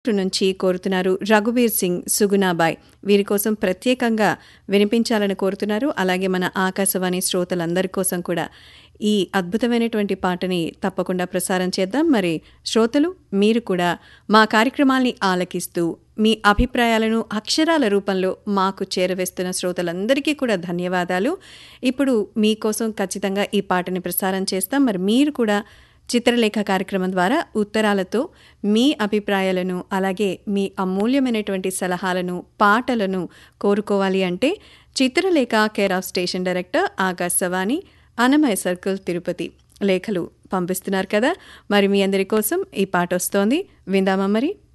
నుంచి కోరుతున్నారు రఘువీర్ సింగ్ సుగుణాబాయ్ వీరి కోసం ప్రత్యేకంగా వినిపించాలని కోరుతున్నారు అలాగే మన ఆకాశవాణి శ్రోతలందరి కోసం కూడా ఈ అద్భుతమైనటువంటి పాటని తప్పకుండా ప్రసారం చేద్దాం మరి శ్రోతలు మీరు కూడా మా కార్యక్రమాల్ని ఆలకిస్తూ మీ అభిప్రాయాలను అక్షరాల రూపంలో మాకు చేరవేస్తున్న శ్రోతలందరికీ కూడా ధన్యవాదాలు ఇప్పుడు మీకోసం ఖచ్చితంగా ఈ పాటని ప్రసారం చేస్తాం మరి మీరు కూడా చిత్రలేఖ కార్యక్రమం ద్వారా ఉత్తరాలతో మీ అభిప్రాయాలను అలాగే మీ అమూల్యమైనటువంటి సలహాలను పాటలను కోరుకోవాలి అంటే Chitralekha care of station director Akashvani Annamayya circle Tirupati లేఖలు పంపిస్తున్నారు కదా మరి మీ అందరి కోసం ఈ పాట వస్తోంది విందామా మరి